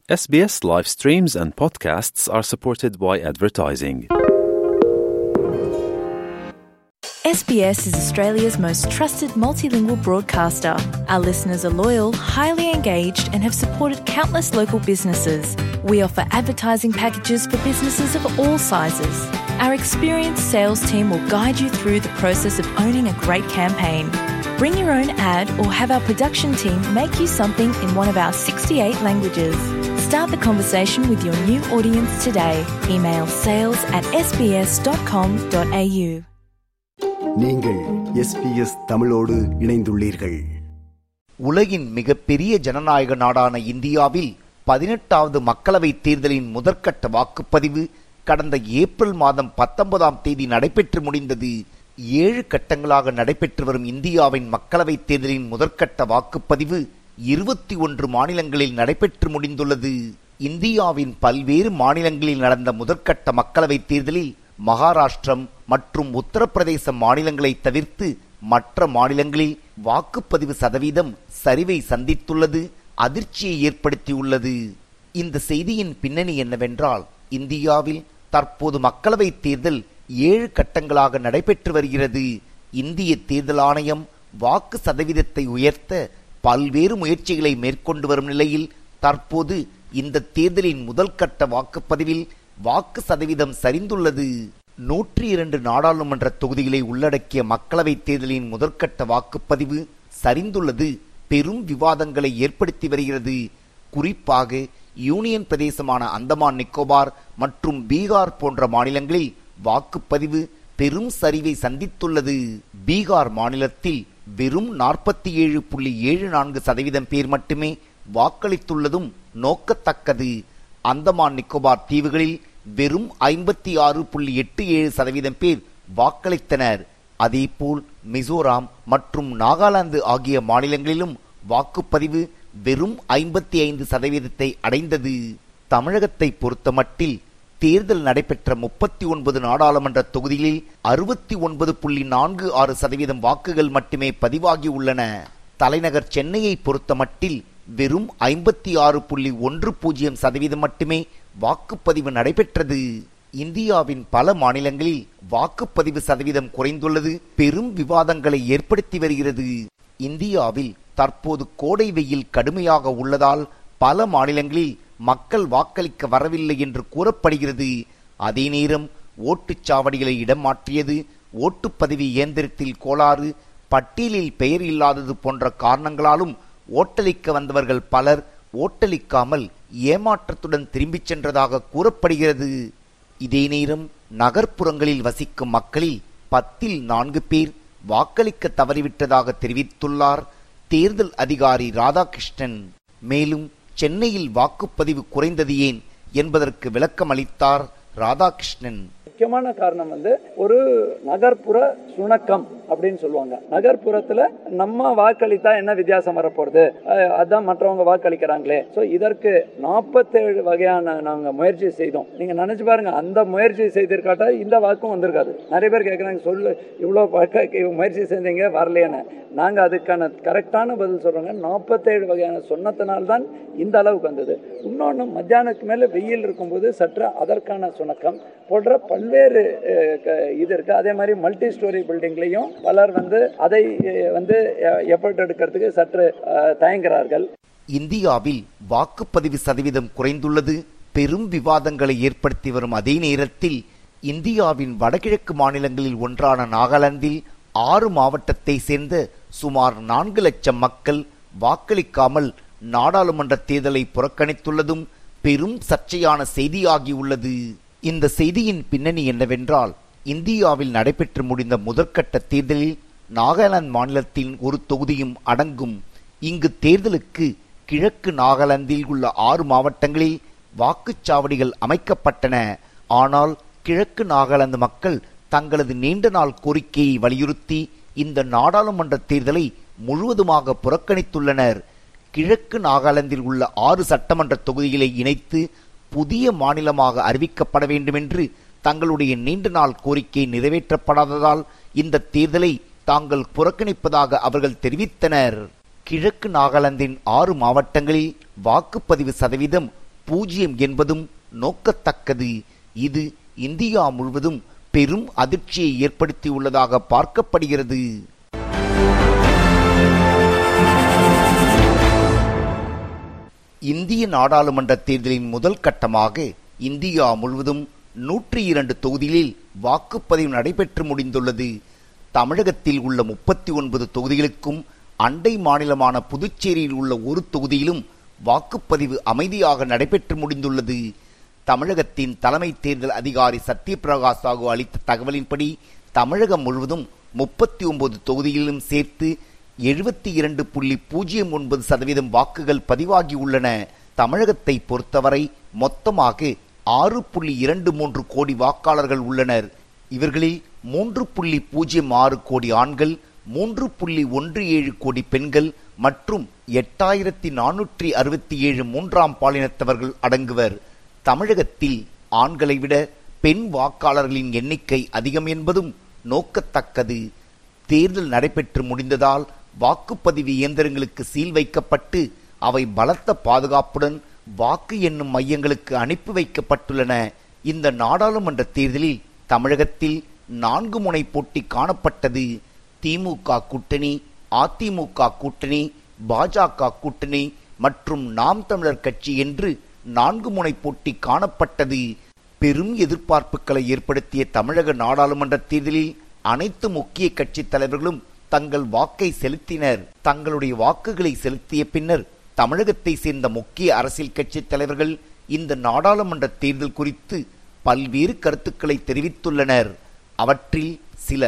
SBS live streams and podcasts are supported by advertising. SBS is Australia's most trusted multilingual broadcaster. Our listeners are loyal, highly engaged, and have supported countless local businesses. We offer advertising packages for businesses of all sizes. Our experienced sales team will guide you through the process of owning a great campaign. Bring your own ad or have our production team make you something in one of our 68 languages. Start the conversation with your new audience today. Email sales at sbs.com.au. நீங்கள் SBS தமிழோடு இணைந்துள்ளீர்கள் உலகின் மிகப்பெரிய ஜனநாயக நாடான இந்தியாவில் பதினெட்டாவது மக்களவைத் தேர்தலின் முதற்கட்ட வாக்குப்பதிவு கடந்த ஏப்ரல் மாதம் பத்தொன்பதாம் தேதி நடைபெற்று முடிந்தது ஏழு கட்டங்களாக நடைபெற்று வரும் இந்தியாவின் மக்களவைத் தேர்தலின் முதற்கட்ட வாக்குப்பதிவு இருபத்தி ஒன்று மாநிலங்களில் நடைபெற்று முடிந்துள்ளது இந்தியாவின் பல்வேறு மாநிலங்களில் நடந்த முதற்கட்ட மக்களவைத் தேர்தலில் மகாராஷ்டிரம் மற்றும் உத்தரப்பிரதேச மாநிலங்களை தவிர்த்து மற்ற மாநிலங்களில் வாக்குப்பதிவு சதவீதம் சரிவை சந்தித்துள்ளது அதிர்ச்சியை ஏற்படுத்தியுள்ளது இந்த செய்தியின் பின்னணி என்னவென்றால் இந்தியாவில் தற்போது மக்களவைத் தேர்தல் ஏழு கட்டங்களாக நடைபெற்று வருகிறது இந்திய தேர்தல் ஆணையம் வாக்கு சதவீதத்தை உயர்த்த பல்வேறு முயற்சிகளை மேற்கொண்டு வரும் நிலையில் தற்போது இந்த தேர்தலின் முதல் கட்ட வாக்குப்பதிவில் வாக்கு சதவீதம் சரிந்துள்ளது நூற்றி இரண்டு நாடாளுமன்ற தொகுதிகளை உள்ளடக்கிய மக்களவைத் தேர்தலின் முதற்கட்ட வாக்குப்பதிவு சரிந்துள்ளது பெரும் விவாதங்களை ஏற்படுத்தி வருகிறது குறிப்பாக யூனியன் பிரதேசமான அந்தமான் நிக்கோபார் மற்றும் பீகார் போன்ற மாநிலங்களில் வாக்குப்பதிவு பெரும் சரிவை சந்தித்துள்ளது பீகார் மாநிலத்தில் வெறும் நாற்பத்தி ஏழு புள்ளி ஏழு நான்கு சதவீதம் பேர் மட்டுமே வாக்களித்துள்ளதும் நோக்கத்தக்கது அந்தமான் நிக்கோபார் தீவுகளில் வெறும் ஐம்பத்தி ஆறு புள்ளி எட்டு ஏழு சதவீதம் பேர் வாக்களித்தனர் அதேபோல் மிசோராம் மற்றும் நாகாலாந்து ஆகிய மாநிலங்களிலும் வாக்குப்பதிவு வெறும் ஐம்பத்தி ஐந்து சதவீதத்தை அடைந்தது தமிழகத்தை பொறுத்தமட்டில் தேர்தல் நடைபெற்ற முப்பத்தி ஒன்பது நாடாளுமன்ற தொகுதிகளில் அறுபத்தி ஒன்பது புள்ளி நான்கு ஆறு சதவீதம் வாக்குகள் மட்டுமே பதிவாகி உள்ளன தலைநகர் சென்னையை பொறுத்தமட்டில் வெறும் ஐம்பத்தி ஆறு புள்ளி ஒன்று பூஜ்ஜியம் சதவீதம் மட்டுமே வாக்குப்பதிவு நடைபெற்றது இந்தியாவின் பல மாநிலங்களில் வாக்குப்பதிவு சதவீதம் குறைந்துள்ளது பெரும் விவாதங்களை ஏற்படுத்தி வருகிறது இந்தியாவில் தற்போது கோடை வெயில் கடுமையாக உள்ளதால் பல மாநிலங்களில் மக்கள் வாக்களிக்க வரவில்லை என்று கூறப்படுகிறது அதே நேரம் ஓட்டுச்சாவடிகளை இடம் மாற்றியது ஓட்டுப்பதிவு இயந்திரத்தில் கோளாறு பட்டியலில் பெயர் இல்லாதது போன்ற காரணங்களாலும் ஓட்டளிக்க வந்தவர்கள் பலர் ஓட்டளிக்காமல் ஏமாற்றத்துடன் திரும்பிச் சென்றதாக கூறப்படுகிறது இதே நேரம் நகர்ப்புறங்களில் வசிக்கும் மக்களில் பத்தில் நான்கு பேர் வாக்களிக்க தவறிவிட்டதாக தெரிவித்துள்ளார் தேர்தல் அதிகாரி ராதாகிருஷ்ணன் மேலும் சென்னையில் வாக்குப்பதிவு குறைந்தது ஏன் என்பதற்கு விளக்கம் அளித்தார் ராதாகிருஷ்ணன் முக்கியமான காரணம் வந்து ஒரு நகர்ப்புற சுணக்கம் அப்படின்னு சொல்லுவாங்க நகர்ப்புறத்துல நம்ம வாக்களித்தா என்ன வித்தியாசம் வரப்போறது அஹ் அதான் மற்றவங்க வாக்களிக்கிறாங்களே ஸோ இதற்கு நாற்பத்தேழு வகையான நாங்க முயற்சி செய்தோம் நீங்க நினைச்சு பாருங்க அந்த முயற்சி செய்திருக்காட்டா இந்த வாக்கும் வந்திருக்காது நிறைய பேர் கேட்குறாங்க சொல்லு இவ்வளோ வாக்க- முயற்சி செஞ்சீங்க வரலையான்னு நாங்க அதுக்கான கரெக்டான பதில் சொல்றோங்க நாற்பத்தேழு வகையான சொன்னத்தினால்தான் இந்த அளவுக்கு வந்தது இன்னொன்று மத்தியானத்துக்கு மேலே வெயில் இருக்கும்போது சற்று அதற்கான சுணக்கம் போன்ற பல்வேறு அஹ், க- இது இருக்கு அதே மாதிரி மல்டி ஸ்டோரி பில்டிங்லையும் பலர் வந்து அதை அஹ், வந்து எஃபர்ட் எடுக்கிறதுக்கு சற்று அஹ், தயங்குகிறார்கள் இந்தியாவில் வாக்குப்பதிவு சதவீதம் குறைந்துள்ளது பெரும் விவாதங்களை ஏற்படுத்தி வரும் அதே நேரத்தில் இந்தியாவின் வடகிழக்கு மாநிலங்களில் ஒன்றான நாகாலாந்தில் ஆறு மாவட்டத்தை சேர்ந்த சுமார் நான்கு லட்சம் மக்கள் வாக்களிக்காமல் நாடாளுமன்ற தேர்தலை புறக்கணித்துள்ளதும் பெரும் சர்ச்சையான செய்தியாகியுள்ளது இந்த செய்தியின் பின்னணி என்னவென்றால் இந்தியாவில் நடைபெற்று முடிந்த முதற்கட்ட தேர்தலில் நாகாலாந்து மாநிலத்தின் ஒரு தொகுதியும் அடங்கும் இங்கு தேர்தலுக்கு கிழக்கு நாகாலாந்தில் உள்ள ஆறு மாவட்டங்களில் வாக்குச்சாவடிகள் அமைக்கப்பட்டன ஆனால் கிழக்கு நாகாலாந்து மக்கள் தங்களது நீண்ட நாள் கோரிக்கையை வலியுறுத்தி இந்த நாடாளுமன்ற தேர்தலை முழுவதுமாக புறக்கணித்துள்ளனர் கிழக்கு நாகாலாந்தில் உள்ள ஆறு சட்டமன்ற தொகுதிகளை இணைத்து புதிய மாநிலமாக அறிவிக்கப்பட வேண்டுமென்று தங்களுடைய நீண்ட நாள் கோரிக்கை நிறைவேற்றப்படாததால் இந்த தேர்தலை தாங்கள் புறக்கணிப்பதாக அவர்கள் தெரிவித்தனர் கிழக்கு நாகாலாந்தின் ஆறு மாவட்டங்களில் வாக்குப்பதிவு சதவீதம் பூஜ்ஜியம் என்பதும் நோக்கத்தக்கது இது இந்தியா முழுவதும் பெரும் அதிர்ச்சியை ஏற்படுத்தியுள்ளதாக பார்க்கப்படுகிறது இந்திய நாடாளுமன்ற தேர்தலின் முதல் கட்டமாக இந்தியா முழுவதும் நூற்றி இரண்டு தொகுதிகளில் வாக்குப்பதிவு நடைபெற்று முடிந்துள்ளது தமிழகத்தில் உள்ள முப்பத்தி ஒன்பது தொகுதிகளுக்கும் அண்டை மாநிலமான புதுச்சேரியில் உள்ள ஒரு தொகுதியிலும் வாக்குப்பதிவு அமைதியாக நடைபெற்று முடிந்துள்ளது தமிழகத்தின் தலைமை தேர்தல் அதிகாரி சத்யபிரகாஷ் சாகு அளித்த தகவலின்படி தமிழகம் முழுவதும் முப்பத்தி ஒன்பது தொகுதிகளிலும் சேர்த்து எழுபத்தி இரண்டு புள்ளி பூஜ்ஜியம் ஒன்பது சதவீதம் வாக்குகள் பதிவாகியுள்ளன தமிழகத்தை பொறுத்தவரை மொத்தமாக ஆறு புள்ளி இரண்டு மூன்று கோடி வாக்காளர்கள் உள்ளனர் இவர்களில் மூன்று புள்ளி பூஜ்ஜியம் ஆறு கோடி ஆண்கள் மூன்று புள்ளி ஒன்று ஏழு கோடி பெண்கள் மற்றும் எட்டாயிரத்தி நானூற்றி அறுபத்தி ஏழு மூன்றாம் பாலினத்தவர்கள் அடங்குவர் தமிழகத்தில் ஆண்களை விட பெண் வாக்காளர்களின் எண்ணிக்கை அதிகம் என்பதும் நோக்கத்தக்கது தேர்தல் நடைபெற்று முடிந்ததால் வாக்குப்பதிவு இயந்திரங்களுக்கு சீல் வைக்கப்பட்டு அவை பலத்த பாதுகாப்புடன் வாக்கு எண்ணும் மையங்களுக்கு அனுப்பி வைக்கப்பட்டுள்ளன இந்த நாடாளுமன்ற தேர்தலில் தமிழகத்தில் நான்கு முனை போட்டி காணப்பட்டது திமுக கூட்டணி அதிமுக கூட்டணி பாஜக கூட்டணி மற்றும் நாம் தமிழர் கட்சி என்று நான்கு முனை போட்டி காணப்பட்டது பெரும் எதிர்பார்ப்புகளை ஏற்படுத்திய தமிழக நாடாளுமன்ற தேர்தலில் அனைத்து முக்கிய கட்சி தலைவர்களும் தங்கள் வாக்கை செலுத்தினர் தங்களுடைய வாக்குகளை செலுத்திய பின்னர் தமிழகத்தை சேர்ந்த முக்கிய அரசியல் கட்சி தலைவர்கள் இந்த நாடாளுமன்ற தேர்தல் குறித்து பல்வேறு கருத்துக்களை தெரிவித்துள்ளனர் அவற்றில் சில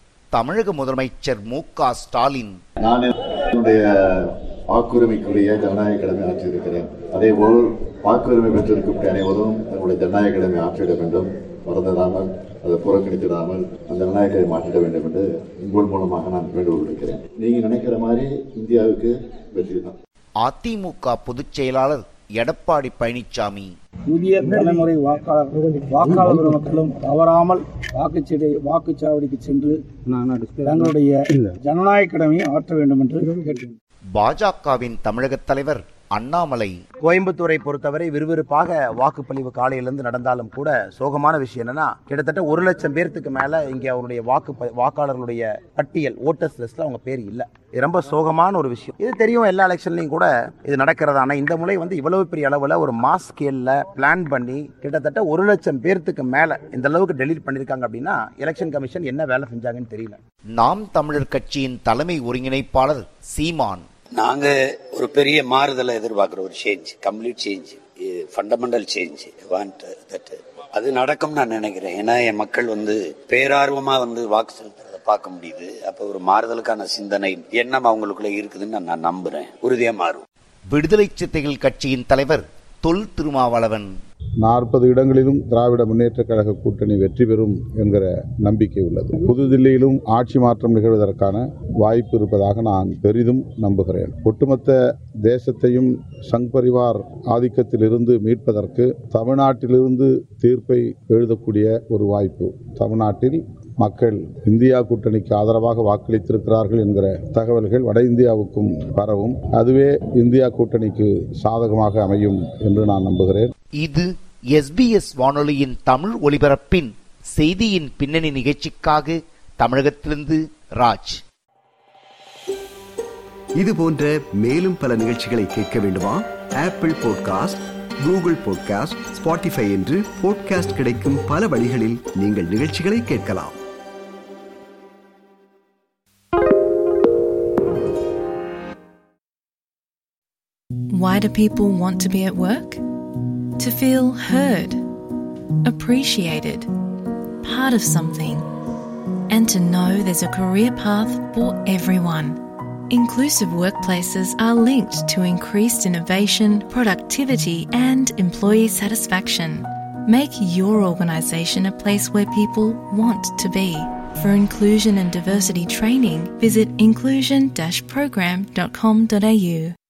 தமிழக முதலமைச்சர் மு க ஸ்டாலின் நான் என்னுடைய வாக்குரிமைக்குரிய ஜனநாயக கடமை ஆற்றியிருக்கிறேன் அதே போல் வாக்குரிமை பெற்றிருக்கக்கூடிய அனைவரும் தங்களுடைய ஜனநாயக கடமை ஆற்றிட வேண்டும் மறந்துடாமல் அதை புறக்கணித்திடாமல் அந்த ஜனநாயக கடமை ஆற்றிட வேண்டும் என்று உங்கள் மூலமாக நான் வேண்டுகோள் விடுக்கிறேன் நீங்க நினைக்கிற மாதிரி இந்தியாவுக்கு வெற்றி தான் அதிமுக பொதுச் செயலாளர் எடப்பாடி பழனிசாமி புதிய தலைமுறை வாக்காளர்கள் வாக்காளர் மக்களும் தவறாமல் வாக்குச்சீட்டை வாக்குச்சாவடிக்கு சென்று தங்களுடைய ஜனநாயக கடமையை ஆற்ற வேண்டும் என்று கேட்டுக்கொள்கிறேன் பாஜகவின் தமிழக தலைவர் அண்ணாமலை கோயம்புத்தூரை பொறுத்தவரை விறுவிறுப்பாக வாக்குப்பதிவு காலையிலிருந்து நடந்தாலும் கூட சோகமான விஷயம் என்னன்னா கிட்டத்தட்ட ஒரு லட்சம் பேர்த்துக்கு மேல இங்க அவருடைய வாக்கு ப- வாக்காளர்களுடைய பட்டியல் ஓட்டர்ஸ் லிஸ்ட்ல அவங்க பேர் இல்ல இது ரொம்ப சோகமான ஒரு விஷயம் இது தெரியும் எல்லா எலெக்ஷன்லயும் கூட இது நடக்கிறது ஆனா இந்த முறை வந்து இவ்வளவு பெரிய அளவுல ஒரு மாஸ் ஸ்கேல்ல பிளான் பண்ணி கிட்டத்தட்ட ஒரு லட்சம் பேர்த்துக்கு மேல இந்த அளவுக்கு டெலீட் பண்ணிருக்காங்க அப்படின்னா எலெக்ஷன் கமிஷன் என்ன வேலை செஞ்சாங்கன்னு தெரியல நாம் தமிழர் கட்சியின் தலைமை ஒருங்கிணைப்பாளர் சீமான் நாங்க ஒரு பெரிய மாறுதலை எதிர்பார்க்கிறோம் ஒரு change complete change fundamental change want that அது நடக்கும் நான் நினைக்கிறேன் ஏன்னா என் மக்கள் வந்து பேரார்வமா வந்து வாக்கு செலுத்துறத பார்க்க முடியுது அப்ப ஒரு மாறுதலுக்கான சிந்தனை எண்ணம் அவங்களுக்குள்ள இருக்குதுன்னு நான் நம்புறேன் உறுதியா மாறும் விடுதலை சிறுத்தைகள் கட்சியின் தலைவர் தொல் திருமாவளவன் நாற்பது இடங்களிலும் திராவிட முன்னேற்றக் கழக கூட்டணி வெற்றி பெறும் என்கிற நம்பிக்கை உள்ளது புதுதில்லியிலும் ஆட்சி மாற்றம் நிகழ்வதற்கான வாய்ப்பு இருப்பதாக நான் பெரிதும் நம்புகிறேன் ஒட்டுமொத்த தேசத்தையும் சங் பரிவார் ஆதிக்கத்திலிருந்து மீட்பதற்கு தமிழ்நாட்டிலிருந்து தீர்ப்பை எழுதக்கூடிய ஒரு வாய்ப்பு தமிழ்நாட்டில் மக்கள் இந்தியா கூட்டணிக்கு ஆதரவாக வாக்களித்திருக்கிறார்கள் என்கிற தகவல்கள் வட இந்தியாவுக்கும் பரவும் அதுவே இந்தியா கூட்டணிக்கு சாதகமாக அமையும் என்று நான் நம்புகிறேன் இது எஸ்பிஎஸ் வானொலியின் தமிழ் ஒலிபரப்பின் செய்தியின் பின்னணி நிகழ்ச்சிக்காக தமிழகத்திலிருந்து ராஜ் இது போன்ற மேலும் பல நிகழ்ச்சிகளை கேட்க வேண்டுமா Apple podcast Google podcast Spotify என்று பாட்காஸ்ட் கிடைக்கும் பல வழிகளில் நீங்கள் நிகழ்ச்சிகளை கேட்கலாம் Why do people want to be at work? To feel heard, appreciated, part of something, and to know there's a career path for everyone. Inclusive workplaces are linked to increased innovation, productivity, and employee satisfaction. Make your organisation a place where people want to be. For inclusion and diversity training, visit inclusion-program.com.au.